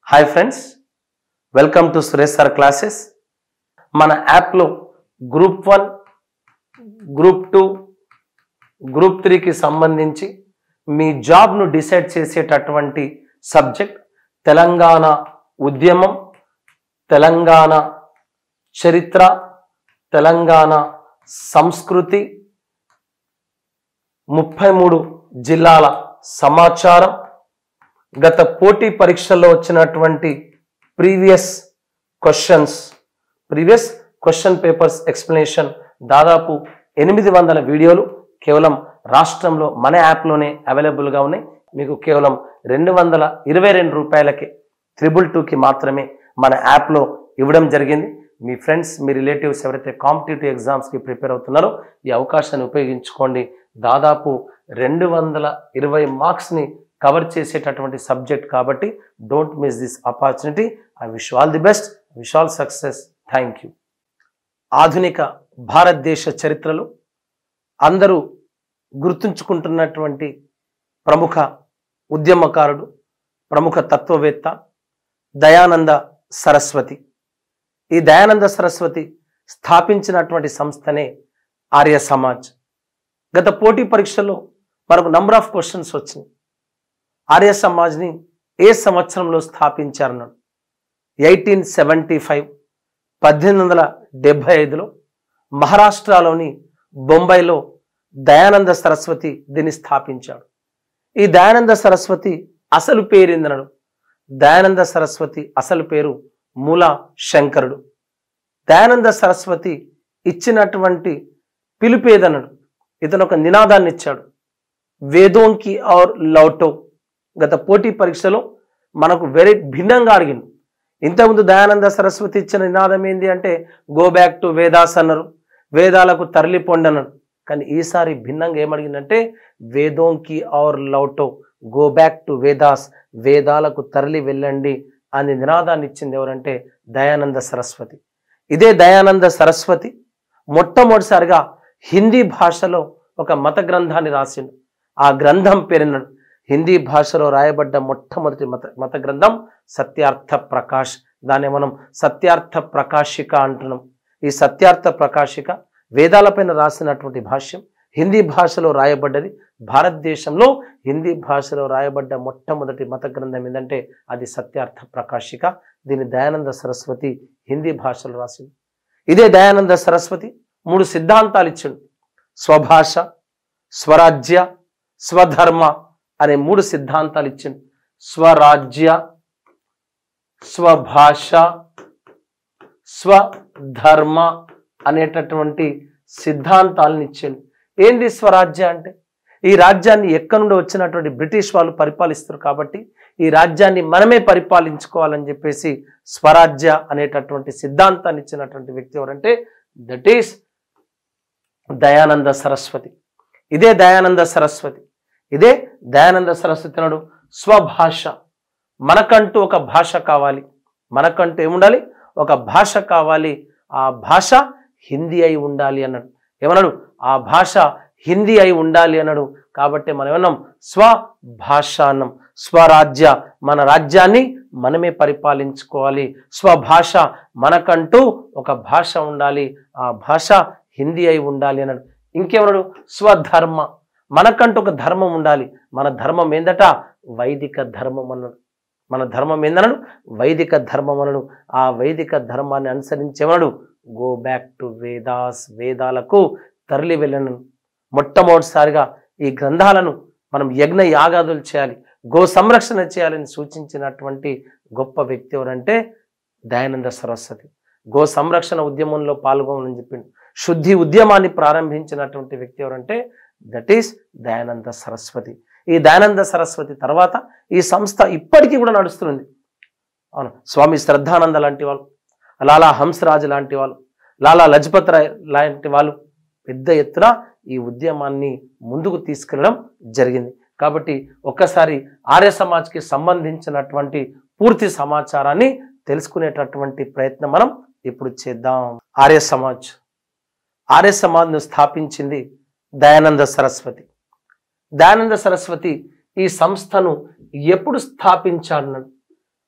Hi friends welcome to Suresh sir classes మన యాప్లో group one group two group త్రీకి సంబంధించి మీ జాబ్ను డిసైడ్ చేసేటటువంటి సబ్జెక్ట్ తెలంగాణ ఉద్యమం తెలంగాణ చరిత్ర తెలంగాణ సంస్కృతి ముప్పై మూడు జిల్లాల సమాచారం గత పోటీ పరీక్షల్లో వచ్చినటువంటి previous questions previous question papers explanation దాదాపు ఎనిమిది వందల వీడియోలు కేవలం రాష్ట్రంలో మన యాప్లోనే అవైలబుల్గా ఉన్నాయి మీకు కేవలం రెండు వందల ఇరవై రెండు రూపాయలకి త్రిబుల్ టూకి మాత్రమే మన యాప్లో ఇవ్వడం జరిగింది మీ ఫ్రెండ్స్ మీ రిలేటివ్స్ ఎవరైతే కాంపిటేటివ్ ఎగ్జామ్స్కి ప్రిపేర్ అవుతున్నారో ఈ అవకాశాన్ని ఉపయోగించుకోండి దాదాపు రెండు వందల ఇరవై మార్క్స్ని కవర్ చేసేటటువంటి సబ్జెక్ట్ కాబట్టి don't miss this opportunity I wish all the best wish all success thank you ఆధునిక భారతదేశ చరిత్రలో అందరూ గుర్తుంచుకుంటున్నటువంటి ప్రముఖ ఉద్యమకారుడు ప్రముఖ తత్వవేత్త దయానంద సరస్వతి ఈ దయానంద సరస్వతి స్థాపించినటువంటి సంస్థనే ఆర్య సమాజ్ గత పోటీ పరీక్షల్లో మనకు నంబర్ ఆఫ్ క్వశ్చన్స్ వచ్చినాయి ఆర్య సమాజ్ని ఏ సంవత్సరంలో స్థాపించారన్నాడు ఎయిటీన్ సెవెంటీ ఫైవ్ పద్దెనిమిది వందల డెబ్భై ఐదులో మహారాష్ట్రలోని బొంబాయిలో దయానంద సరస్వతి దీన్ని స్థాపించాడు ఈ దయానంద సరస్వతి అసలు పేరేందనడు దయానంద సరస్వతి అసలు పేరు మూల శంకరుడు దయానంద సరస్వతి ఇచ్చినటువంటి పిలుపేదనడు ఇతను ఒక నినాదాన్ని ఇచ్చాడు వేదోంకి ఔర్ లౌటో గత పోటీ పరీక్షలో మనకు వెరీ భిన్నంగా అడిగింది ఇంతకుముందు దయానంద సరస్వతి ఇచ్చిన నినాదం ఏంటి అంటే గో బ్యాక్ టు వేదాస్ అన్నారు వేదాలకు తరలిపోండి అన్నాడు కానీ ఈసారి భిన్నంగా ఏమడిగిందంటే వేదోంకి ఔర్ లౌటో గో బ్యాక్ టు వేదాస్ వేదాలకు తరలి వెళ్ళండి అని నినాదాన్ని ఇచ్చింది ఎవరంటే దయానంద సరస్వతి ఇదే దయానంద సరస్వతి మొట్టమొదటిసారిగా హిందీ భాషలో ఒక మత గ్రంథాన్ని రాసిండు ఆ గ్రంథం పేరున్నాడు హిందీ భాషలో రాయబడ్డ మొట్టమొదటి మత మత గ్రంథం సత్యార్థ ప్రకాష్ దాన్ని మనం సత్యార్థ ప్రకాశిక అంటున్నాం ఈ సత్యార్థ ప్రకాశిక వేదాలపైన రాసినటువంటి భాష్యం హిందీ భాషలో రాయబడ్డది భారతదేశంలో హిందీ భాషలో రాయబడ్డ మొట్టమొదటి మత గ్రంథం ఏంటంటే అది సత్యార్థ ప్రకాశిక దీన్ని దయానంద సరస్వతి హిందీ భాషలో రాసింది ఇదే దయానంద సరస్వతి మూడు సిద్ధాంతాలు ఇచ్చిండు స్వభాష స్వరాజ్య స్వధర్మ అనే మూడు సిద్ధాంతాలు ఇచ్చిండు స్వరాజ్య స్వభాష స్వధర్మ అనేటటువంటి సిద్ధాంతాలను ఇచ్చిండు ఏంది స్వరాజ్య అంటే ఈ రాజ్యాన్ని ఎక్కడి నుండి వచ్చినటువంటి బ్రిటిష్ వాళ్ళు పరిపాలిస్తారు కాబట్టి ఈ రాజ్యాన్ని మనమే పరిపాలించుకోవాలని చెప్పేసి స్వరాజ్య అనేటటువంటి సిద్ధాంతాన్ని ఇచ్చినటువంటి వ్యక్తి ఎవరంటే దట్ ఈస్ దయానంద సరస్వతి ఇదే దయానంద సరస్వతి ఇదే దయానంద సరస్వతి నాడు స్వభాష మనకంటూ ఒక భాష కావాలి మనకంటూ ఏముండాలి ఒక భాష కావాలి ఆ భాష హిందీ అయి ఉండాలి అన్నాడు ఏమన్నాడు ఆ భాష హిందీ అయి ఉండాలి అన్నాడు కాబట్టి మనం ఏమన్నాం స్వభాష అన్నాం స్వరాజ్య మన రాజ్యాన్ని మనమే పరిపాలించుకోవాలి స్వభాష మనకంటూ ఒక భాష ఉండాలి ఆ భాష హిందీ అయి ఉండాలి అన్నాడు ఇంకేమన్నాడు స్వధర్మ మనకంటూ ఒక ధర్మం ఉండాలి మన ధర్మం ఏందట వైదిక ధర్మం అన్నాడు మన ధర్మం ఏందన్నాడు వైదిక ధర్మం అన్నాడు ఆ వైదిక ధర్మాన్ని అనుసరించేవాడు గో బ్యాక్ టు వేదాస్ వేదాలకు తరలి వెళ్ళను మొట్టమొదటిసారిగా ఈ గ్రంథాలను మనం యజ్ఞ యాగాదులు చేయాలి గో సంరక్షణ చేయాలని సూచించినటువంటి గొప్ప వ్యక్తి ఎవరంటే దయానంద సరస్వతి గో సంరక్షణ ఉద్యమంలో పాల్గొనని చెప్పిండు శుద్ధి ఉద్యమాన్ని ప్రారంభించినటువంటి వ్యక్తి ఎవరంటే దట్ ఈస్ దయానంద సరస్వతి ఈ దయానంద సరస్వతి తర్వాత ఈ సంస్థ ఇప్పటికీ కూడా నడుస్తుంది అవును స్వామి శ్రద్ధానంద లాంటి వాళ్ళు లాలా హంసరాజు లాంటి వాళ్ళు లాలా లజపత్ రాయ్ లాంటి వాళ్ళు పెద్ద ఎత్తున ఈ ఉద్యమాన్ని ముందుకు తీసుకెళ్ళడం జరిగింది కాబట్టి ఒక్కసారి ఆర్య సమాజ్కి సంబంధించినటువంటి పూర్తి సమాచారాన్ని తెలుసుకునేటటువంటి ప్రయత్నం మనం ఇప్పుడు చేద్దాం ఆర్య సమాజ్ ఆర్య సమాజ్ను స్థాపించింది దయానంద సరస్వతి దయానంద సరస్వతి ఈ సంస్థను ఎప్పుడు స్థాపించాడు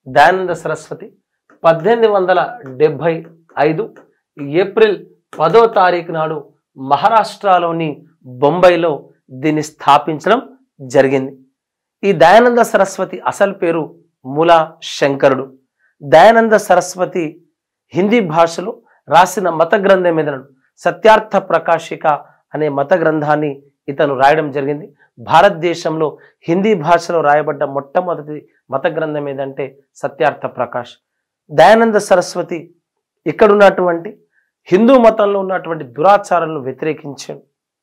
దయానంద సరస్వతి పద్దెనిమిది వందల డెబ్భై ఐదు ఏప్రిల్ పదో తారీఖు నాడు మహారాష్ట్రలోని బొంబాయిలో దీన్ని స్థాపించడం జరిగింది ఈ దయానంద సరస్వతి అసలు పేరు మూలా శంకరుడు దయానంద సరస్వతి హిందీ భాషలో రాసిన మత గ్రంథం ఏదనడు సత్యార్థ ప్రకాశిక అనే మత గ్రంథాన్ని ఇతను రాయడం జరిగింది భారతదేశంలో హిందీ భాషలో రాయబడ్డ మొట్టమొదటి మత గ్రంథం ఏదంటే సత్యార్థ ప్రకాష్ దయానంద సరస్వతి ఇక్కడ ఉన్నటువంటి హిందూ మతంలో ఉన్నటువంటి దురాచారాలను వ్యతిరేకించాడు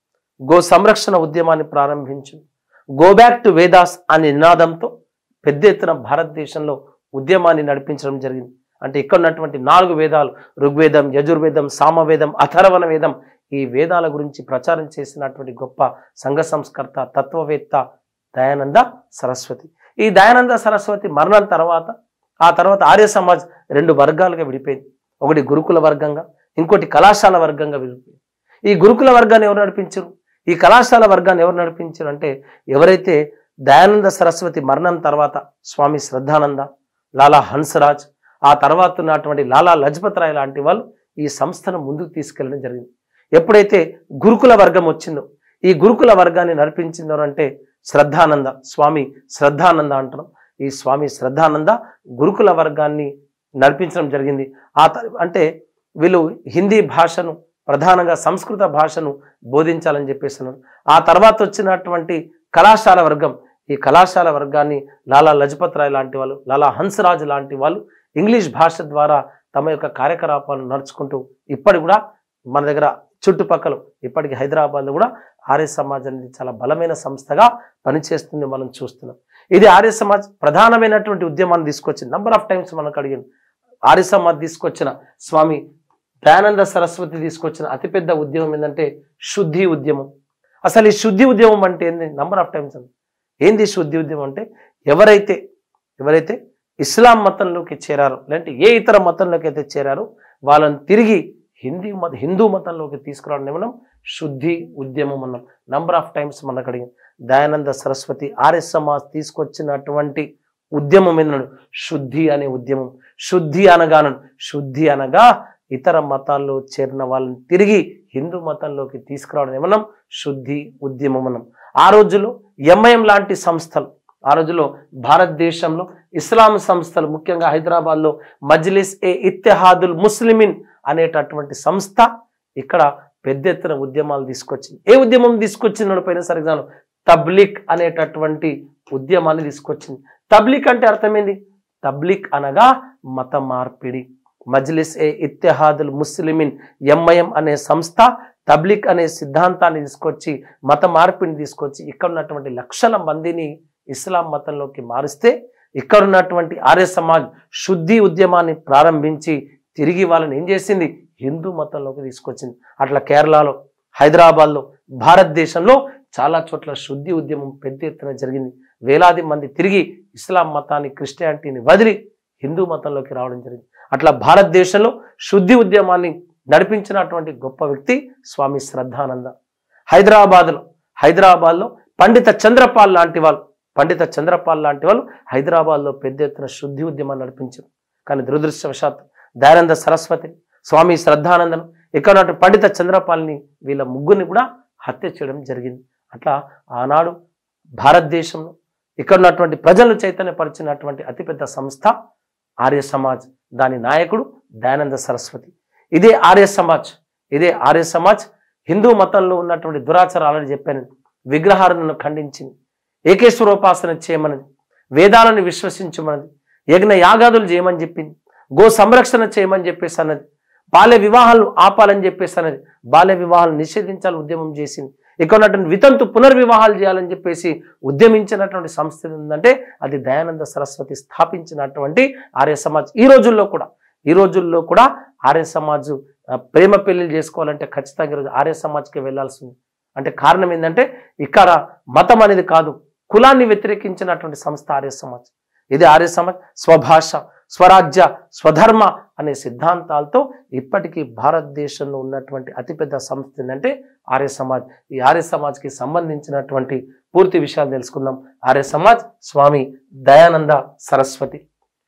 గో సంరక్షణ ఉద్యమాన్ని ప్రారంభించింది గో బ్యాక్ టు వేదాస్ అనే నినాదంతో పెద్ద ఎత్తున భారతదేశంలో ఉద్యమాన్ని నడిపించడం జరిగింది అంటే ఇక్కడ ఉన్నటువంటి నాలుగు వేదాలు ఋగ్వేదం యజుర్వేదం సామవేదం అథర్వణ వేదం ఈ వేదాల గురించి ప్రచారం చేసినటువంటి గొప్ప సంఘ సంస్కర్త తత్వవేత్త దయానంద సరస్వతి ఈ దయానంద సరస్వతి మరణం తర్వాత ఆ తర్వాత ఆర్య సమాజ్ రెండు వర్గాలుగా విడిపోయింది ఒకటి గురుకుల వర్గంగా ఇంకోటి కళాశాల వర్గంగా విడిపోయింది ఈ గురుకుల వర్గాన్ని ఎవరు నడిపించరు ఈ కళాశాల వర్గాన్ని ఎవరు నడిపించారు అంటే ఎవరైతే దయానంద సరస్వతి మరణం తర్వాత స్వామి శ్రద్ధానంద లాలా హన్సరాజ్ ఆ తర్వాత ఉన్నటువంటి లాలా లజపత్ రాయ్ లాంటి వాళ్ళు ఈ సంస్థను ముందుకు తీసుకెళ్ళడం జరిగింది ఎప్పుడైతే గురుకుల వర్గం వచ్చిందో ఈ గురుకుల వర్గాన్ని నడిపించిందో అంటే శ్రద్ధానంద స్వామి శ్రద్ధానంద అంటున్నాం ఈ స్వామి శ్రద్ధానంద గురుకుల వర్గాన్ని నడిపించడం జరిగింది ఆ త- అంటే వీళ్ళు హిందీ భాషను ప్రధానంగా సంస్కృత భాషను బోధించాలని చెప్పేస్తున్నారు ఆ తర్వాత వచ్చినటువంటి కళాశాల వర్గం ఈ కళాశాల వర్గాన్ని లాలా లజపత్ రాయ్ లాంటి వాళ్ళు లాలా హన్సరాజ్ లాంటి వాళ్ళు ఇంగ్లీష్ భాష ద్వారా తమ యొక్క కార్యకలాపాలను నడుచుకుంటూ ఇప్పటి కూడా మన దగ్గర చుట్టుపక్కల ఇప్పటికి హైదరాబాద్లో కూడా ఆర్య సమాజ్ అనేది చాలా బలమైన సంస్థగా పనిచేస్తుంది మనం చూస్తున్నాం ఇది ఆర్య సమాజ్ ప్రధానమైనటువంటి ఉద్యమాన్ని తీసుకొచ్చింది నంబర్ ఆఫ్ టైమ్స్ మనకు అడిగింది ఆర్య సమాజ్ తీసుకొచ్చిన స్వామి దయానంద సరస్వతి తీసుకొచ్చిన అతిపెద్ద ఉద్యమం ఏంటంటే శుద్ధి ఉద్యమం అసలు ఈ శుద్ధి ఉద్యమం అంటే ఏంది నంబర్ ఆఫ్ టైమ్స్ అండి ఏంది శుద్ధి ఉద్యమం అంటే ఎవరైతే ఎవరైతే ఇస్లాం మతంలోకి చేరారో లేదంటే ఏ ఇతర మతంలోకి అయితే చేరారో వాళ్ళని తిరిగి హిందీ మత హిందూ మతంలోకి తీసుకురావడం మనం శుద్ధి ఉద్యమం అన్నాం నంబర్ ఆఫ్ టైమ్స్ మనకు అడిగింది దయానంద సరస్వతి ఆర్ఎస్ సమాజ్ తీసుకొచ్చినటువంటి ఉద్యమం ఏంటన్నాడు శుద్ధి అనే ఉద్యమం శుద్ధి అనగాను శుద్ధి అనగా ఇతర మతాల్లో చేరిన వాళ్ళని తిరిగి హిందూ మతంలోకి తీసుకురావడం ఏమన్నాం శుద్ధి ఉద్యమం అన్నాం ఆ రోజుల్లో ఎంఐఎం లాంటి సంస్థలు ఆ రోజుల్లో భారతదేశంలో ఇస్లాం సంస్థలు ముఖ్యంగా హైదరాబాద్లో మజ్లిస్ ఏ ఇత్తెహాదుల్ ముస్లిమిన్ అనేటటువంటి సంస్థ ఇక్కడ పెద్ద ఎత్తున ఉద్యమాలు తీసుకొచ్చింది ఏ ఉద్యమం తీసుకొచ్చింది పైన సరే ఎగ్జాంపుల్ తబ్లిక్ అనేటటువంటి ఉద్యమాన్ని తీసుకొచ్చింది తబ్లిక్ అంటే అర్థమైంది తబ్లిక్ అనగా మత మార్పిడి మజ్లిస్ ఏ ఇత్తెహాదుల్ ముస్లిమిన్ ఎంఐఎం అనే సంస్థ తబ్లిక్ అనే సిద్ధాంతాన్ని తీసుకొచ్చి మత మార్పిడిని తీసుకొచ్చి ఇక్కడ ఉన్నటువంటి లక్షల మందిని ఇస్లాం మతంలోకి మారిస్తే ఇక్కడ ఉన్నటువంటి ఆర్య సమాజ్ శుద్ధి ఉద్యమాన్ని ప్రారంభించి తిరిగి వాళ్ళని ఏం చేసింది హిందూ మతంలోకి తీసుకొచ్చింది అట్లా కేరళలో హైదరాబాద్లో భారతదేశంలో చాలా చోట్ల శుద్ధి ఉద్యమం పెద్ద ఎత్తున జరిగింది వేలాది మంది తిరిగి ఇస్లాం మతాన్ని క్రిస్టియానిటీని వదిలి హిందూ మతంలోకి రావడం జరిగింది అట్లా భారతదేశంలో శుద్ధి ఉద్యమాన్ని నడిపించినటువంటి గొప్ప వ్యక్తి స్వామి శ్రద్ధానంద హైదరాబాద్లో హైదరాబాద్లో పండిత చంద్రపాల్ లాంటి వాళ్ళు పండిత చంద్రపాల్ లాంటి వాళ్ళు హైదరాబాద్లో పెద్ద ఎత్తున శుద్ధి ఉద్యమాన్ని నడిపించారు కానీ దురదృష్టవశాత్తు దయానంద సరస్వతి స్వామి శ్రద్ధానందను ఇక్కడ ఉన్నటువంటి పండిత చంద్రపాల్ని వీళ్ళ ముగ్గురిని కూడా హత్య చేయడం జరిగింది అట్లా ఆనాడు భారతదేశంలో ఇక్కడ ఉన్నటువంటి ప్రజలను చైతన్యపరిచినటువంటి అతిపెద్ద సంస్థ ఆర్య సమాజ్ దాని నాయకుడు దయానంద సరస్వతి ఇదే ఆర్య సమాజ్ ఇదే ఆర్య సమాజ్ హిందూ మతంలో ఉన్నటువంటి దురాచారాలని చెప్పాను విగ్రహాలను ఖండించింది ఏకేశ్వరోపాసన చేయమన్నది వేదాలను విశ్వసించమన్నది యజ్ఞ యాగాదులు చేయమని చెప్పింది గో సంరక్షణ చేయమని చెప్పేసి అన్నది బాల్య వివాహాలు ఆపాలని చెప్పేసి అన్నది బాల్య వివాహాలు నిషేధించాలని ఉద్యమం చేసింది ఇక్కడ ఉన్నటువంటి వితంతు పునర్వివాహాలు చేయాలని చెప్పేసి ఉద్యమించినటువంటి సంస్థ ఏది ఉందంటే అది దయానంద సరస్వతి స్థాపించినటువంటి ఆర్య సమాజ్ ఈ రోజుల్లో కూడా ఈ రోజుల్లో కూడా ఆర్య సమాజ్ ఆ, ప్రేమ పెళ్లిళ్ళు చేసుకోవాలంటే ఖచ్చితంగా ఈరోజు ఆర్య సమాజ్కి వెళ్ళాల్సి ఉంది అంటే కారణం ఏంటంటే ఇక్కడ మతం అనేది కాదు కులాన్ని వ్యతిరేకించినటువంటి సంస్థ ఆర్య సమాజ్ ఇది ఆర్య సమాజ్ స్వభాష స్వరాజ్య స్వధర్మ అనే సిద్ధాంతాలతో ఇప్పటికీ భారతదేశంలో ఉన్నటువంటి అతిపెద్ద సంస్థ ఏంటంటే ఆర్య సమాజ్ ఈ ఆర్య సమాజ్కి సంబంధించినటువంటి పూర్తి విషయాలు తెలుసుకుందాం ఆర్య సమాజ్ స్వామి దయానంద సరస్వతి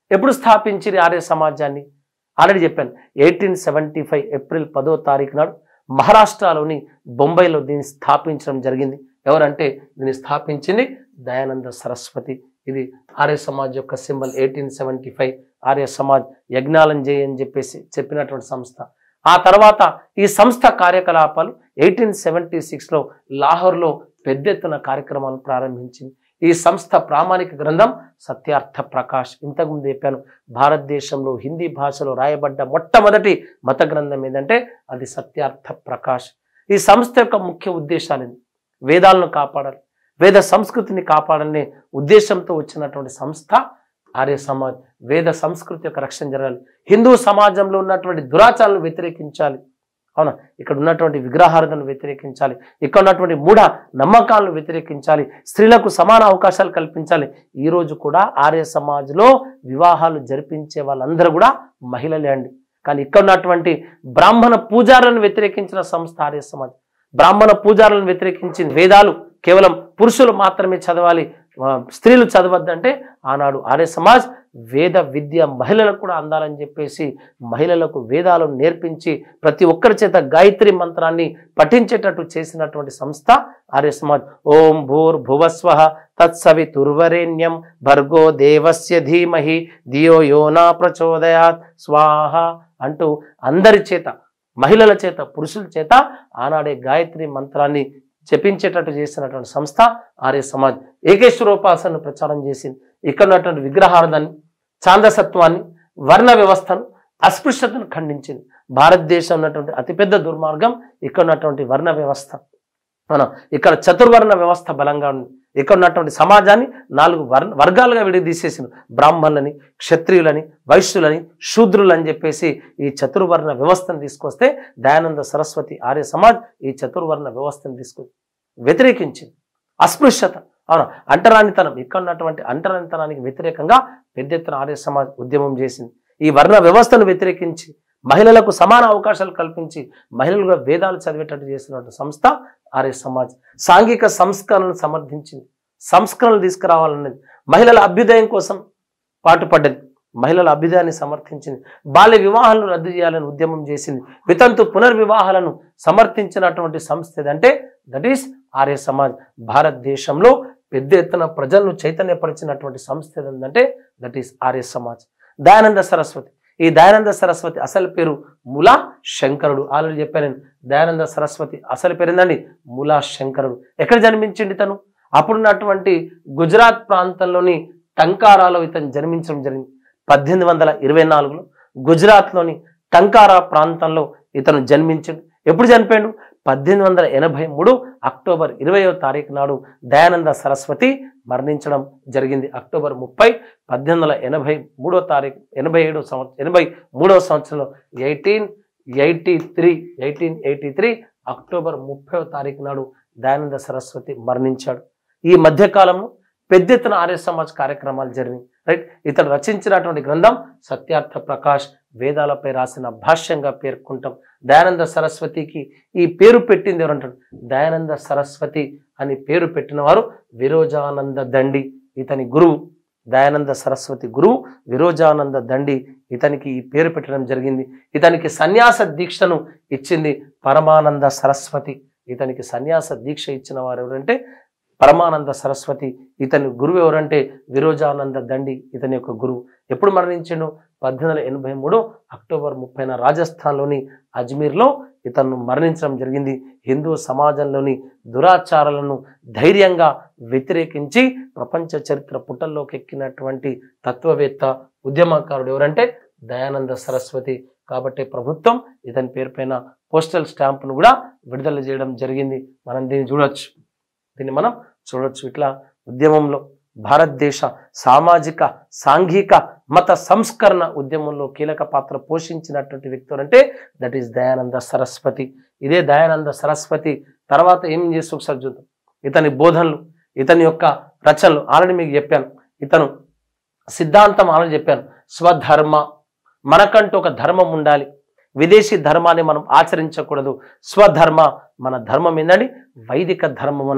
ఎప్పుడు స్థాపించిరి ఆర్య సమాజాన్ని ఆల్రెడీ చెప్పాను ఎయిటీన్ సెవెంటీ ఫైవ్ ఏప్రిల్ పదో తారీఖు నాడు మహారాష్ట్రలోని బొంబాయిలో దీన్ని స్థాపించడం జరిగింది ఎవరంటే దీన్ని స్థాపించింది దయానంద సరస్వతి ఇది ఆర్య సమాజ్ యొక్క symbol eighteen seventy five Arya Samaj యజ్ఞాలం చేయి అని చెప్పేసి చెప్పినటువంటి సంస్థ ఆ తర్వాత ఈ సంస్థ కార్యకలాపాలు ఎయిటీన్ సెవెంటీ సిక్స్లో లాహోర్లో పెద్ద ఎత్తున కార్యక్రమాలను ప్రారంభించింది ఈ సంస్థ ప్రామాణిక గ్రంథం సత్యార్థ ప్రకాష్ ఇంతకుముందు చెప్పాను భారతదేశంలో హిందీ భాషలో రాయబడ్డ మొట్టమొదటి మత గ్రంథం ఏంటంటే అది సత్యార్థ ప్రకాష్ ఈ సంస్థ యొక్క ముఖ్య ఉద్దేశాలు ఏంటి? వేదాలను కాపాడాలి వేద సంస్కృతిని కాపాడనే ఉద్దేశంతో వచ్చినటువంటి సంస్థ ఆర్య సమాజ్ వేద సంస్కృతి యొక్క రక్షణ జరగాలి హిందూ సమాజంలో ఉన్నటువంటి దురాచారాలను వ్యతిరేకించాలి అవునా ఇక్కడ ఉన్నటువంటి విగ్రహారాధనను వ్యతిరేకించాలి ఇక్కడ ఉన్నటువంటి మూఢ నమ్మకాలను వ్యతిరేకించాలి స్త్రీలకు సమాన అవకాశాలు కల్పించాలి ఈ రోజు కూడా ఆర్య సమాజ్లో వివాహాలు జరిపించే వాళ్ళందరూ కూడా మహిళలే అండి కానీ ఇక్కడ ఉన్నటువంటి బ్రాహ్మణ పూజారులను వ్యతిరేకించిన సంస్థ ఆర్య సమాజ్ బ్రాహ్మణ పూజారులను వ్యతిరేకించింది వేదాలు కేవలం పురుషులు మాత్రమే చదవాలి ఆ, స్త్రీలు చదవద్దంటే ఆనాడు ఆర్య సమాజ్ వేద విద్య మహిళలకు కూడా అందాలని చెప్పేసి మహిళలకు వేదాలను నేర్పించి ప్రతి ఒక్కరి చేత గాయత్రి మంత్రాన్ని పఠించేటట్టు చేసినటువంటి సంస్థ ఆర్య సమాజ్ ఓం భూర్ భువస్వ తత్సవితుర్వరేణ్యం భర్గో దేవస్య ధీమహి ధియో యోనా ప్రచోదయాత్ స్వాహ అంటూ అందరి చేత మహిళల చేత పురుషుల చేత ఆనాడే గాయత్రి మంత్రాన్ని జపించేటట్టు చేసినటువంటి సంస్థ ఆర్య సమాజ్ ఏకేశ్వరోపాసనను ప్రచారం చేసింది ఇక్కడ ఉన్నటువంటి విగ్రహార్థాన్ని ఛాందసత్వాన్ని వర్ణ వ్యవస్థను అస్పృశ్యతను ఖండించింది భారతదేశం ఉన్నటువంటి అతిపెద్ద దుర్మార్గం ఇక్కడ ఉన్నటువంటి వర్ణ వ్యవస్థ మనం ఇక్కడ చతుర్వర్ణ వ్యవస్థ బలంగా ఉంది ఇక్కడ ఉన్నటువంటి సమాజాన్ని నాలుగు వర్ణ వర్గాలుగా విడదీసేసింది బ్రాహ్మణులని క్షత్రియులని వైశ్యులని శూద్రులని చెప్పేసి ఈ చతుర్వర్ణ వ్యవస్థను తీసుకొస్తే దయానంద సరస్వతి ఆర్య సమాజ్ ఈ చతుర్వర్ణ వ్యవస్థను తీసుకొచ్చి వ్యతిరేకించింది అస్పృశ్యత అవును అంటరానితనం ఇక్కడ ఉన్నటువంటి అంటరానితనానికి వ్యతిరేకంగా పెద్ద ఎత్తున ఆర్య సమాజ్ ఉద్యమం చేసింది ఈ వర్ణ వ్యవస్థను వ్యతిరేకించి మహిళలకు సమాన అవకాశాలు కల్పించి మహిళలు కూడా వేదాలు చదివేటట్టు చేసినటువంటి సంస్థ ఆర్య సమాజ్ సాంఘిక సంస్కరణను సమర్థించింది సంస్కరణలు తీసుకురావాలన్నది మహిళల అభ్యుదయం కోసం పాటుపడ్డది మహిళల అభ్యుదయాన్ని సమర్థించింది బాల్య వివాహాలను రద్దు చేయాలని ఉద్యమం చేసింది వితంతు పునర్వివాహాలను సమర్థించినటువంటి సంస్థ ఏదంటే దట్ ఈస్ ఆర్య సమాజ్ భారతదేశంలో పెద్ద ఎత్తున ప్రజలను చైతన్యపరిచినటువంటి సంస్థ ఏదంటే దట్ ఈస్ ఆర్య సమాజ్ దయానంద సరస్వతి ఈ దయానంద సరస్వతి అసలు పేరు ములా శంకరుడు ఆల్రెడీ చెప్పాను నేను దయానంద సరస్వతి అసలు పేరు ఏందండి ములా శంకరుడు ఎక్కడ జన్మించింది తను అప్పుడున్నటువంటి గుజరాత్ ప్రాంతంలోని టంకారాలో ఇతను జన్మించడం జరిగింది పద్దెనిమిది వందల ఇరవై నాలుగులో గుజరాత్లోని టంకారా ప్రాంతంలో ఇతను జన్మించాడు ఎప్పుడు చనిపోయాడు పద్దెనిమిది వందల ఎనభై మూడు అక్టోబర్ ఇరవయో తారీఖు నాడు దయానంద సరస్వతి మరణించడం జరిగింది అక్టోబర్ ముప్పై పద్దెనిమిది వందల ఎనభై మూడో తారీఖు ఎనభై ఏడో సంవత్సరం ఎనభై మూడో సంవత్సరంలో eighteen eighty three eighteen eighty three October ముప్పై తారీఖు నాడు దయానంద సరస్వతి మరణించాడు ఈ మధ్యకాలంలో పెద్ద ఎత్తున ఆర్య సమాజ్ కార్యక్రమాలు జరిగినాయి రైట్ ఇతడు రచించినటువంటి గ్రంథం సత్యార్థ ప్రకాష్ వేదాలపై రాసిన భాష్యంగా పేర్కొంటాం దయానంద సరస్వతికి ఈ పేరు పెట్టింది ఎవరంటాడు దయానంద సరస్వతి అని పేరు పెట్టిన వారు విరోజానంద దండి ఇతని గురువు దయానంద సరస్వతి గురువు విరోజానంద దండి ఇతనికి ఈ పేరు పెట్టడం జరిగింది ఇతనికి సన్యాస దీక్షను ఇచ్చింది పరమానంద సరస్వతి ఇతనికి సన్యాస దీక్ష ఇచ్చిన వారు ఎవరంటే పరమానంద సరస్వతి ఇతని గురువు ఎవరంటే విరోజానంద దండి ఇతని యొక్క గురువు ఎప్పుడు మరణించాడు పద్దెనిమిది వందల ఎనభై మూడు అక్టోబర్ ముప్పైన రాజస్థాన్లోని అజ్మీర్లో ఇతను మరణించడం జరిగింది హిందూ సమాజంలోని దురాచారాలను ధైర్యంగా వ్యతిరేకించి ప్రపంచ చరిత్ర పుటల్లోకి ఎక్కినటువంటి తత్వవేత్త ఉద్యమకారుడు ఎవరంటే దయానంద సరస్వతి కాబట్టి ప్రభుత్వం ఇతని పేరు పైన పోస్టల్ స్టాంపును కూడా విడుదల చేయడం జరిగింది మనం దీన్ని చూడొచ్చు దీన్ని మనం చూడొచ్చు ఇట్లా ఉద్యమంలో భారతదేశ సామాజిక సాంఘిక మత సంస్కరణ ఉద్యమంలో కీలక పాత్ర పోషించినటువంటి వ్యక్తులు అంటే దట్ ఈస్ దయానంద సరస్వతి ఇదే దయానంద సరస్వతి తర్వాత ఏం చేస్తూ ఒకసారి చూద్దాం ఇతని బోధనలు ఇతని యొక్క రచనలు ఆల్రెడీ మీకు చెప్పాను ఇతను సిద్ధాంతం ఆల్రెడీ చెప్పాను స్వధర్మ మనకంటూ ఒక ధర్మం ఉండాలి విదేశీ ధర్మాన్ని మనం ఆచరించకూడదు స్వధర్మ మన ధర్మం ఏంటండి వైదిక ధర్మం అనడు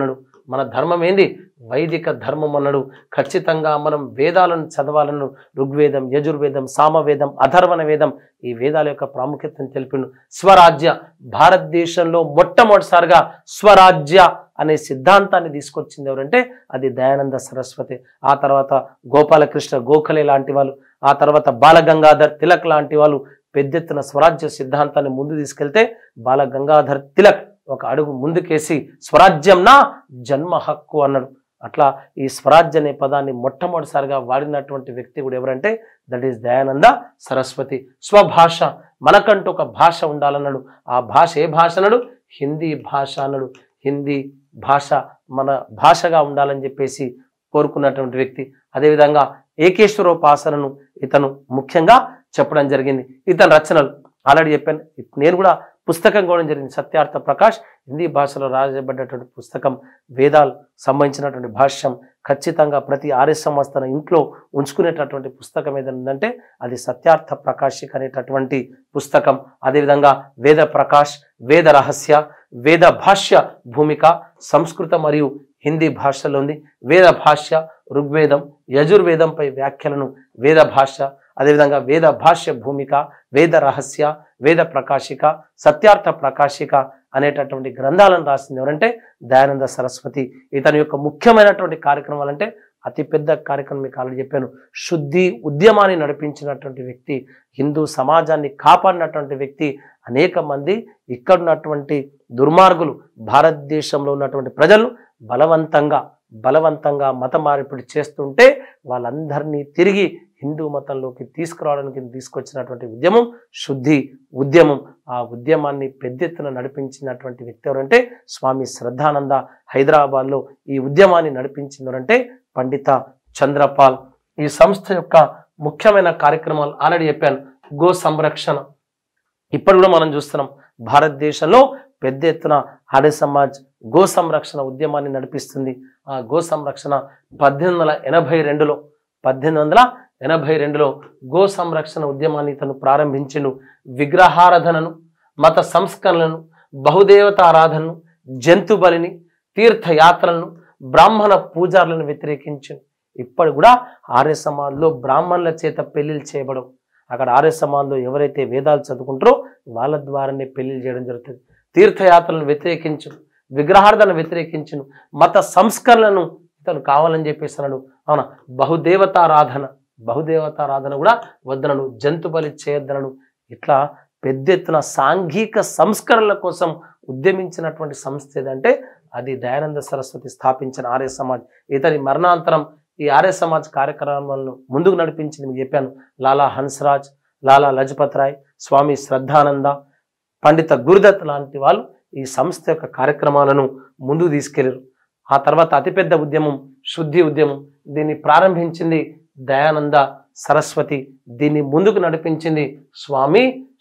మన ధర్మం ఏంది వైదిక ధర్మం అన్నాడు ఖచ్చితంగా మనం వేదాలను చదవాలను ఋగ్వేదం యజుర్వేదం సామవేదం అధర్వణ వేదం ఈ వేదాల యొక్క ప్రాముఖ్యతను తెలిపిండు స్వరాజ్య భారతదేశంలో మొట్టమొదటిసారిగా స్వరాజ్య అనే సిద్ధాంతాన్ని తీసుకొచ్చింది ఎవరంటే అది దయానంద సరస్వతి ఆ తర్వాత గోపాలకృష్ణ గోఖలే లాంటి వాళ్ళు ఆ తర్వాత బాలగంగాధర్ తిలక్ లాంటి వాళ్ళు పెద్ద ఎత్తున స్వరాజ్య సిద్ధాంతాన్ని ముందు తీసుకెళ్తే బాలగంగాధర్ తిలక్ ఒక అడుగు ముందుకేసి స్వరాజ్యం నా జన్మ హక్కు అన్నాడు అట్లా ఈ స్వరాజ్య అనే పదాన్ని మొట్టమొదటిసారిగా వాడినటువంటి వ్యక్తి కూడా ఎవరంటే దట్ ఈస్ దయానంద సరస్వతి స్వభాష మనకంటూ ఒక భాష ఉండాలన్నాడు ఆ భాష ఏ భాష అన్నాడు హిందీ భాష అన్నాడు హిందీ భాష మన భాషగా ఉండాలని చెప్పేసి కోరుకున్నటువంటి వ్యక్తి అదేవిధంగా ఏకేశ్వరోపాసనను ఇతను ముఖ్యంగా చెప్పడం జరిగింది ఇతని రచనలు ఆల్రెడీ చెప్పాను నేను కూడా పుస్తకం కూడా జరిగింది సత్యార్థ ప్రకాష్ హిందీ భాషలో రాయబడ్డటువంటి పుస్తకం వేదాలు సంబంధించినటువంటి భాష్యం ఖచ్చితంగా ప్రతి ఆర్య సంస్థ ఇంట్లో ఉంచుకునేటటువంటి పుస్తకం ఏదైనా ఉందంటే అది సత్యార్థ ప్రకాశిక్ అనేటటువంటి పుస్తకం అదేవిధంగా వేద ప్రకాష్ వేద రహస్య వేద భాష్య భూమిక సంస్కృత మరియు హిందీ భాషలో ఉంది వేద భాష్య ఋగ్వేదం యజుర్వేదంపై వ్యాఖ్యలను వేద భాష అదేవిధంగా వేద భాష్య భూమిక వేద రహస్య వేద ప్రకాశిక సత్యార్థ ప్రకాశిక అనేటటువంటి గ్రంథాలను రాసింది ఎవరంటే దయానంద సరస్వతి ఇతని యొక్క ముఖ్యమైనటువంటి కార్యక్రమాలు అంటే అతిపెద్ద కార్యక్రమం మీకు ఆల్రెడీ చెప్పాను శుద్ధి ఉద్యమాన్ని నడిపించినటువంటి వ్యక్తి హిందూ సమాజాన్ని కాపాడినటువంటి వ్యక్తి అనేక మంది ఇక్కడ ఉన్నటువంటి దుర్మార్గులు భారతదేశంలో ఉన్నటువంటి ప్రజలు బలవంతంగా బలవంతంగా మత మార్పిడి చేస్తుంటే వాళ్ళందరినీ తిరిగి హిందూ మతంలోకి తీసుకురావడానికి తీసుకొచ్చినటువంటి ఉద్యమం శుద్ధి ఉద్యమం ఆ ఉద్యమాన్ని పెద్ద ఎత్తున నడిపించినటువంటి వ్యక్తి ఎవరంటే స్వామి శ్రద్ధానంద హైదరాబాద్లో ఈ ఉద్యమాన్ని నడిపించింది ఎవరంటే పండిత చంద్రపాల్ ఈ సంస్థ యొక్క ముఖ్యమైన కార్యక్రమాలు ఆల్రెడీ చెప్పాను గో సంరక్షణ ఇప్పుడు కూడా మనం చూస్తున్నాం భారతదేశంలో పెద్ద ఎత్తున ఆర్య సమాజ్ గో సంరక్షణ ఉద్యమాన్ని నడిపిస్తుంది ఆ గో సంరక్షణ పద్దెనిమిది వందల ఎనభై రెండులో పద్దెనిమిది వందల ఎనభై రెండులో గో సంరక్షణ ఉద్యమాన్ని తను ప్రారంభించిండు విగ్రహారాధనను మత సంస్కరణలను బహుదేవతారాధనను జంతు బలిని తీర్థయాత్రలను బ్రాహ్మణ పూజారులను వ్యతిరేకించిండు ఇప్పటి కూడా ఆర్య సమాజ్లో బ్రాహ్మణుల చేత పెళ్లిళ్ళు చేయబడం అక్కడ ఆర్య సమాజ్లో ఎవరైతే వేదాలు చదువుకుంటారో వాళ్ళ ద్వారానే పెళ్లిళ్ళు చేయడం జరుగుతుంది తీర్థయాత్రలను వ్యతిరేకించు విగ్రహార్థను వ్యతిరేకించును మత సంస్కరణలను ఇతను కావాలని చెప్పేసి అన్నాడు అవునా బహుదేవతారాధన బహుదేవతారాధన కూడా వద్దనడు జంతు బలి చేయొద్దనడు ఇట్లా పెద్ద ఎత్తున సాంఘిక సంస్కరణల కోసం ఉద్యమించినటువంటి సంస్థ ఏదంటే అది దయానంద సరస్వతి స్థాపించిన ఆర్య సమాజ్ ఇతని మరణాంతరం ఈ ఆర్య సమాజ్ కార్యక్రమాలను ముందుకు నడిపించింది మీకు చెప్పాను లాలా హన్స్రాజ్ లాలా లజపత్ రాయ్ స్వామి శ్రద్ధానంద పండిత గురుదత్ లాంటి వాళ్ళు ఈ సంస్థ యొక్క కార్యక్రమాలను ముందుకు తీసుకెళ్లారు ఆ తర్వాత అతిపెద్ద ఉద్యమం శుద్ధి ఉద్యమం దీన్ని ప్రారంభించింది దయానంద సరస్వతి దీన్ని ముందుకు నడిపించింది స్వామి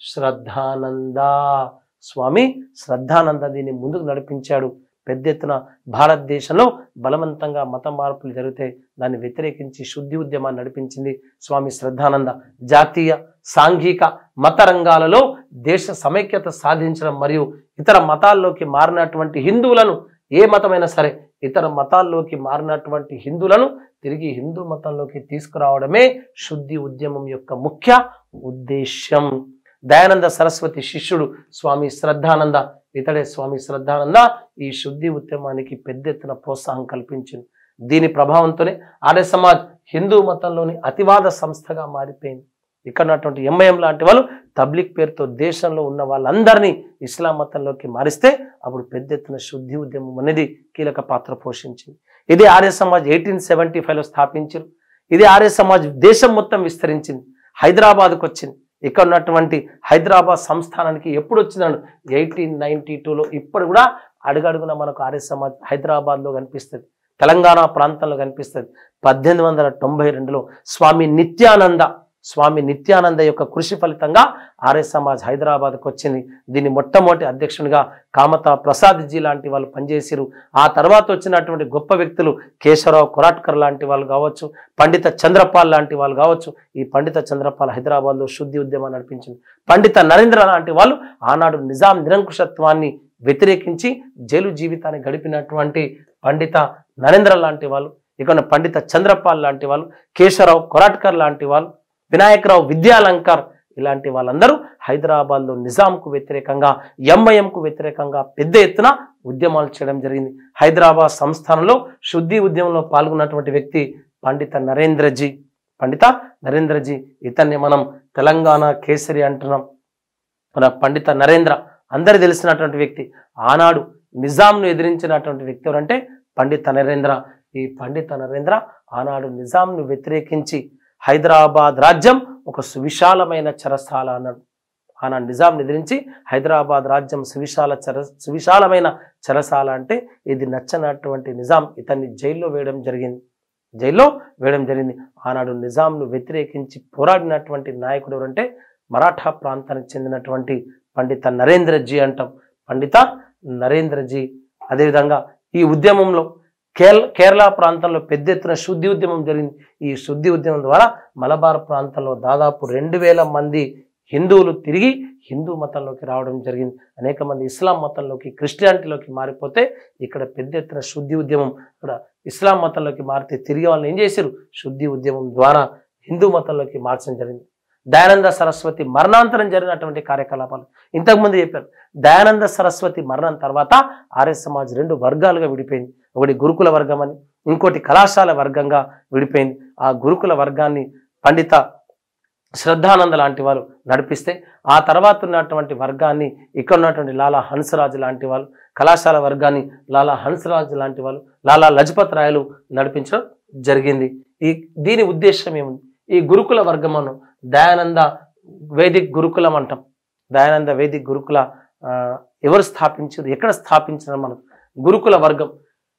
శ్రద్ధానంద స్వామి శ్రద్ధానంద దీన్ని ముందుకు నడిపించాడు పెద్ద ఎత్తున భారతదేశంలో బలవంతంగా మత మార్పులు జరిగితే దాన్ని వ్యతిరేకించి శుద్ధి ఉద్యమాన్ని నడిపించింది స్వామి శ్రద్ధానంద జాతీయ సాంఘిక మత రంగాలలో దేశ సమైక్యత సాధించడం మరియు ఇతర మతాల్లోకి మారినటువంటి హిందువులను ఏ మతమైనా సరే ఇతర మతాల్లోకి మారినటువంటి హిందువులను తిరిగి హిందూ మతంలోకి తీసుకురావడమే శుద్ధి ఉద్యమం యొక్క ముఖ్య ఉద్దేశ్యం దయానంద సరస్వతి శిష్యుడు స్వామి శ్రద్ధానంద ఇతడే స్వామి శ్రద్ధానంద ఈ శుద్ధి ఉద్యమానికి పెద్ద ఎత్తున ప్రోత్సాహం కల్పించింది దీని ప్రభావంతోనే ఆర్య సమాజ్ హిందూ మతంలోని అతివాద సంస్థగా మారిపోయింది ఇక్కడ ఉన్నటువంటి ఎంఐఎం లాంటి వాళ్ళు తబ్లిక్ పేరుతో దేశంలో ఉన్న వాళ్ళందరినీ ఇస్లాం మతంలోకి మారిస్తే అప్పుడు పెద్ద ఎత్తున శుద్ధి ఉద్యమం అనేది కీలక పాత్ర పోషించింది ఇది ఆర్య సమాజ్ ఎయిటీన్ సెవెంటీ ఫైవ్లో స్థాపించారు ఇది ఆర్య సమాజ్ దేశం మొత్తం విస్తరించింది హైదరాబాద్కు వచ్చింది ఇక్కడ ఉన్నటువంటి హైదరాబాద్ సంస్థానానికి ఎప్పుడు వచ్చిందండి ఎయిటీన్ నైన్టీ టూలో ఇప్పుడు కూడా అడుగడుగున మనకు ఆర్య సమాజ్ హైదరాబాద్లో కనిపిస్తుంది తెలంగాణ ప్రాంతంలో కనిపిస్తుంది పద్దెనిమిది వందల తొంభై రెండులో స్వామి నిత్యానంద స్వామి నిత్యానంద యొక్క కృషి ఫలితంగా ఆర్య సమాజ్ హైదరాబాద్కు వచ్చింది దీని మొట్టమొదటి అధ్యక్షునిగా కామత ప్రసాద్ జీ లాంటి వాళ్ళు పనిచేసిరు ఆ తర్వాత వచ్చినటువంటి గొప్ప వ్యక్తులు కేశవరావు కొరాట్కర్ లాంటి వాళ్ళు కావచ్చు పండిత చంద్రపాల్ లాంటి వాళ్ళు కావచ్చు ఈ పండిత చంద్రపాల్ హైదరాబాద్లో శుద్ధి ఉద్యమాన్ని నడిపించింది పండిత నరేంద్ర లాంటి వాళ్ళు ఆనాడు నిజాం నిరంకుశత్వాన్ని వ్యతిరేకించి జైలు జీవితాన్ని గడిపినటువంటి పండిత నరేంద్ర లాంటి వాళ్ళు ఇక ఉన్న పండిత చంద్రపాల్ లాంటి వాళ్ళు కేశవరావు కొరాట్కర్ లాంటి వాళ్ళు వినాయకరావు విద్యాలంకర్ ఇలాంటి వాళ్ళందరూ హైదరాబాద్లో నిజాంకు వ్యతిరేకంగా ఎంఐఎంకు వ్యతిరేకంగా పెద్ద ఎత్తున ఉద్యమాలు చేయడం జరిగింది హైదరాబాద్ సంస్థానంలో శుద్ధి ఉద్యమంలో పాల్గొన్నటువంటి వ్యక్తి పండిత నరేంద్రజీ పండిత నరేంద్రజీ ఇతన్ని మనం తెలంగాణ కేసరి అంటున్నాం మన పండిత నరేంద్ర అందరి తెలిసినటువంటి వ్యక్తి ఆనాడు నిజాంను ఎదిరించినటువంటి వ్యక్తి ఎవరంటే పండిత నరేంద్ర ఈ పండిత నరేంద్ర ఆనాడు నిజాంను వ్యతిరేకించి హైదరాబాద్ రాజ్యం ఒక సువిశాలమైన చెరసాల అన్నాడు ఆనాడు నిజాం ఎదిరించి హైదరాబాద్ రాజ్యం సువిశాల చెర సువిశాలమైన చెరసాల అంటే ఇది నచ్చనటువంటి నిజాం ఇతన్ని జైల్లో వేయడం జరిగింది జైల్లో వేయడం జరిగింది ఆనాడు నిజాంను వ్యతిరేకించి పోరాడినటువంటి నాయకుడు ఎవరంటే మరాఠా ప్రాంతానికి చెందినటువంటి పండిత నరేంద్రజీ అంటాం పండిత నరేంద్రజీ అదేవిధంగా ఈ ఉద్యమంలో కేరళ కేరళ ప్రాంతంలో పెద్ద ఎత్తున శుద్ధి ఉద్యమం జరిగింది ఈ శుద్ధి ఉద్యమం ద్వారా మలబార్ ప్రాంతంలో దాదాపు రెండు వేల మంది హిందువులు తిరిగి హిందూ మతంలోకి రావడం జరిగింది అనేక మంది ఇస్లాం మతంలోకి క్రిస్టియానిటీలోకి మారిపోతే ఇక్కడ పెద్ద ఎత్తున శుద్ధి ఉద్యమం ఇక్కడ ఇస్లాం మతంలోకి మారితే తిరిగి వాళ్ళని ఏం చేశారు శుద్ధి ఉద్యమం ద్వారా హిందూ మతంలోకి మార్చడం జరిగింది దయానంద సరస్వతి మరణాంతరం జరిగినటువంటి కార్యకలాపాలు ఇంతకుముందు చెప్పారు దయానంద సరస్వతి మరణం తర్వాత ఆర్య సమాజ్ రెండు వర్గాలుగా విడిపోయింది ఒకటి గురుకుల వర్గం అని ఇంకోటి కళాశాల వర్గంగా విడిపోయింది ఆ గురుకుల వర్గాన్ని పండిత శ్రద్ధానంద లాంటి వాళ్ళు నడిపిస్తే ఆ తర్వాత ఉన్నటువంటి వర్గాన్ని ఇక్కడ ఉన్నటువంటి లాలా హన్సరాజు లాంటి వాళ్ళు కళాశాల వర్గాన్ని లాలా హన్సరాజు లాంటి వాళ్ళు లాలా లజపత్ రాయలు నడిపించడం జరిగింది ఈ దీని ఉద్దేశం ఏముంది ఈ గురుకుల వర్గమును దయానంద వేదిక్ గురుకులం అంటాం దయానంద వేదిక్ గురుకుల ఆ, ఎవరు స్థాపించారు ఎక్కడ స్థాపించారు మనం గురుకుల వర్గం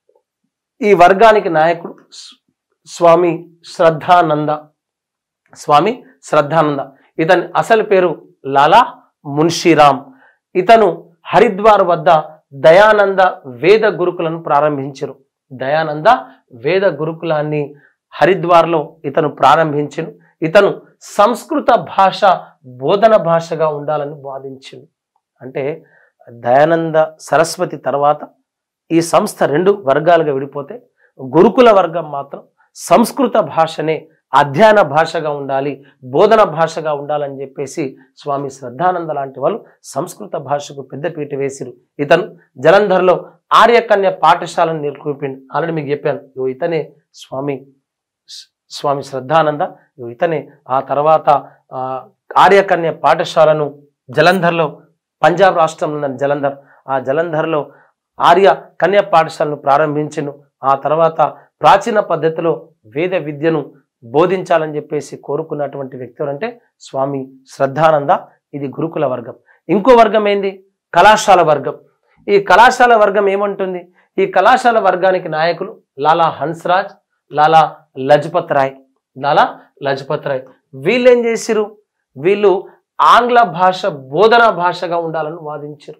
ఈ వర్గానికి నాయకుడు స్- స్వామి శ్రద్ధానంద స్వామి శ్రద్ధానంద ఇతని అసలు పేరు లాలా మున్షీరామ్ ఇతను హరిద్వార్ వద్ద దయానంద వేద గురుకులను ప్రారంభించరు దయానంద వేద గురుకులాన్ని హరిద్వార్లో ఇతను ప్రారంభించను ఇతను సంస్కృత భాష బోధన భాషగా ఉండాలని వాదించిండు అంటే దయానంద సరస్వతి తర్వాత ఈ సంస్థ రెండు వర్గాలుగా విడిపోతే గురుకుల వర్గం మాత్రం సంస్కృత భాషనే అధ్యయన భాషగా ఉండాలి బోధన భాషగా ఉండాలని చెప్పేసి స్వామి శ్రద్ధానంద లాంటి వాళ్ళు సంస్కృత భాషకు పెద్దపీట వేసిరు ఇతను జలంధర్లో ఆర్యకన్య పాఠశాలను నెలకొల్పిండు ఆల్రెడీ మీకు చెప్పాను ఇగో ఇతనే స్వామి స్వామి శ్రద్ధానంద ఇగో ఇతనే ఆ తర్వాత ఆ, ఆర్యకన్య పాఠశాలను జలంధర్లో పంజాబ్ రాష్ట్రంలో ఉన్న జలంధర్ ఆ జలంధర్లో ఆర్య కన్య పాఠశాలను ప్రారంభించను ఆ తర్వాత ప్రాచీన పద్ధతిలో వేద విద్యను బోధించాలని చెప్పేసి కోరుకున్నటువంటి వ్యక్తులు అంటే స్వామి శ్రద్ధానంద ఇది గురుకుల వర్గం ఇంకో వర్గం ఏంది కళాశాల వర్గం ఈ కళాశాల వర్గం ఏమంటుంది ఈ కళాశాల వర్గానికి నాయకులు లాలా హన్స్రాజ్ లాలా లజపత్ రాయ్ లాలా లజపత్ రాయ్ వీళ్ళు ఏం చేసిరు వీళ్ళు ఆంగ్ల భాష బోధన భాషగా ఉండాలని వాదించారు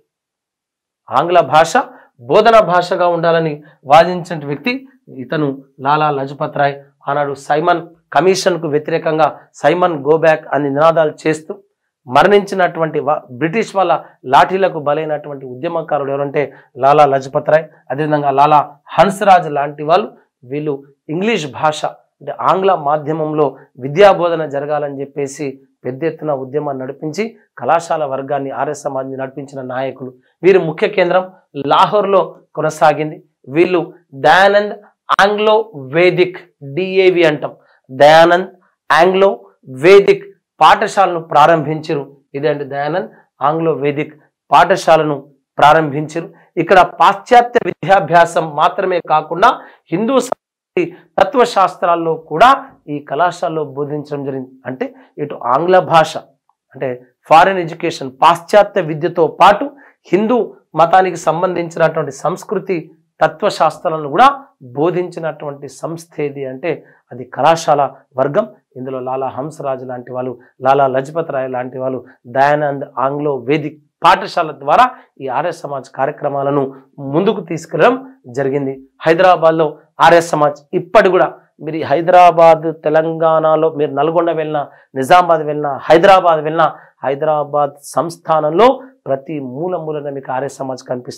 ఆంగ్ల భాష బోధన భాషగా ఉండాలని వాదించిన వ్యక్తి ఇతను లాలా లజపత్ రాయ్ ఆనాడు సైమన్ కమిషన్కు వ్యతిరేకంగా సైమన్ గోబ్యాక్ అని నినాదాలు చేస్తూ మరణించినటువంటి వా- బ్రిటిష్ వాళ్ళ లాఠీలకు బలైనటువంటి ఉద్యమకారుడు ఎవరంటే లాలా లజపత్ రాయ్ అదేవిధంగా లాలా హన్స్రాజ్ లాంటి వాళ్ళు వీళ్ళు ఇంగ్లీష్ భాష అంటే ఆంగ్ల మాధ్యమంలో విద్యా బోధన జరగాలని చెప్పేసి పెద్ద ఎత్తున ఉద్యమాన్ని నడిపించి కళాశాల వర్గాన్ని ఆర్య సమాజ్ని నడిపించిన నాయకులు వీరి ముఖ్య కేంద్రం లాహోర్లో కొనసాగింది వీళ్ళు దయానంద్ ఆంగ్లో వేదిక్ డిఏవి అంటాం దయానంద్ ఆంగ్లో వేదిక్ పాఠశాలను ప్రారంభించరు ఇదండి దయానంద్ ఆంగ్లో వేదిక్ పాఠశాలను ప్రారంభించరు ఇక్కడ పాశ్చాత్య విద్యాభ్యాసం మాత్రమే కాకుండా హిందూ సంస్కృతి తత్వశాస్త్రాల్లో కూడా ఈ కళాశాలలో బోధించడం జరిగింది అంటే ఇటు ఆంగ్ల భాష అంటే ఫారిన్ ఎడ్యుకేషన్ పాశ్చాత్య విద్యతో పాటు హిందూ మతానికి సంబంధించినటువంటి సంస్కృతి తత్వశాస్త్రాలను కూడా బోధించినటువంటి సంస్థ ఏది అంటే అది కళాశాల వర్గం ఇందులో లాలా హంసరాజు లాంటి వాళ్ళు లాలా లజపత్ రాయ్ లాంటి వాళ్ళు దయానంద్ ఆంగ్లో వేదిక్ పాఠశాల ద్వారా ఈ ఆర్య సమాజ్ కార్యక్రమాలను ముందుకు తీసుకెళ్ళడం జరిగింది హైదరాబాద్లో ఆర్య సమాజ్ ఇప్పటి కూడా మీరు ఈ హైదరాబాద్ తెలంగాణలో మీరు నల్గొండ వెళ్ళినా నిజామాబాద్ వెళ్ళినా హైదరాబాద్ వెళ్ళినా హైదరాబాద్ సంస్థానంలో ప్రతి మూల మూలన మీకు ఆర్య సమాజ్ కనిపిస్తుంది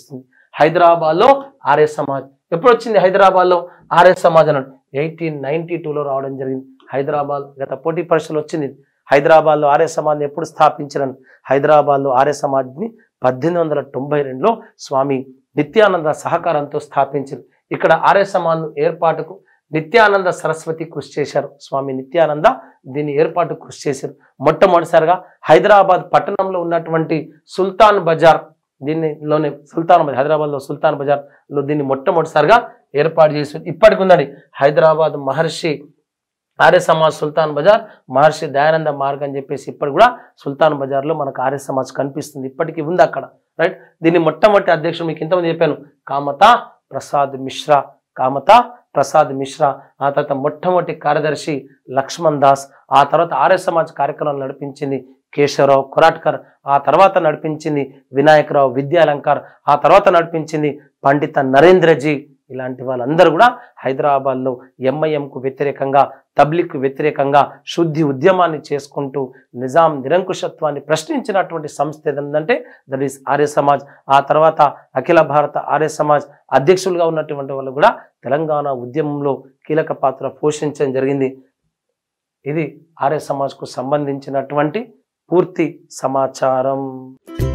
హైదరాబాద్లో ఆర్య సమాజ్ ఎప్పుడు వచ్చింది హైదరాబాద్లో ఆర్య సమాజ్ అన్నాడు ఎయిటీన్ నైన్టీ టూలో రావడం జరిగింది హైదరాబాద్ గత పోటీ పరీక్షలు వచ్చింది హైదరాబాద్లో ఆర్య సమాజ్ని ఎప్పుడు స్థాపించారని హైదరాబాద్లో ఆర్య సమాజ్ని పద్దెనిమిది వందల తొంభై రెండులో స్వామి నిత్యానంద సహకారంతో స్థాపించారు ఇక్కడ ఆర్య సమాజ్ ఏర్పాటుకు నిత్యానంద సరస్వతి కృషి చేశారు స్వామి నిత్యానంద దీని ఏర్పాటు కృషి చేశారు మొట్టమొదటిసారిగా హైదరాబాద్ పట్టణంలో ఉన్నటువంటి సుల్తాన్ బజార్ దీనిలోనే సుల్తాన్ బజార్ హైదరాబాద్లో సుల్తాన్ బజార్లో దీన్ని మొట్టమొదటిసారిగా ఏర్పాటు చేశారు ఇప్పటికి ఉందండి హైదరాబాద్ మహర్షి ఆర్య సమాజ్ సుల్తాన్ బజార్ మహర్షి దయానంద మార్గ్ అని చెప్పేసి ఇప్పటి కూడా సుల్తాన్ బజార్లో మనకు ఆర్య సమాజ్ కనిపిస్తుంది ఇప్పటికీ ఉంది అక్కడ రైట్ దీన్ని మొట్టమొదటి అధ్యక్షుడు మీకు ఇంతమంది చెప్పాను కామతా ప్రసాద్ మిశ్రా కామతా ప్రసాద్ మిశ్రా ఆ తర్వాత మొట్టమొదటి కార్యదర్శి లక్ష్మణ్ దాస్ ఆ తర్వాత ఆర్య సమాజ్ కార్యక్రమాలు నడిపించింది కేశవరావు కొరాట్కర్ ఆ తర్వాత నడిపించింది వినాయకరావు విద్యాలంకార్ ఆ తర్వాత నడిపించింది పండిత నరేంద్రజీ ఇలాంటి వాళ్ళందరూ కూడా హైదరాబాద్లో ఎంఐఎంకు వ్యతిరేకంగా తబ్లిక్కు వ్యతిరేకంగా శుద్ధి ఉద్యమాన్ని చేసుకుంటూ నిజాం నిరంకుశత్వాన్ని ప్రశ్నించినటువంటి సంస్థ ఏదంటే దట్ ఈస్ ఆర్య సమాజ్ ఆ తర్వాత అఖిల భారత ఆర్య సమాజ్ అధ్యక్షులుగా ఉన్నటువంటి వాళ్ళు కూడా తెలంగాణ ఉద్యమంలో కీలక పాత్ర పోషించడం జరిగింది ఇది ఆర్య సమాజ్కు సంబంధించినటువంటి పూర్తి సమాచారం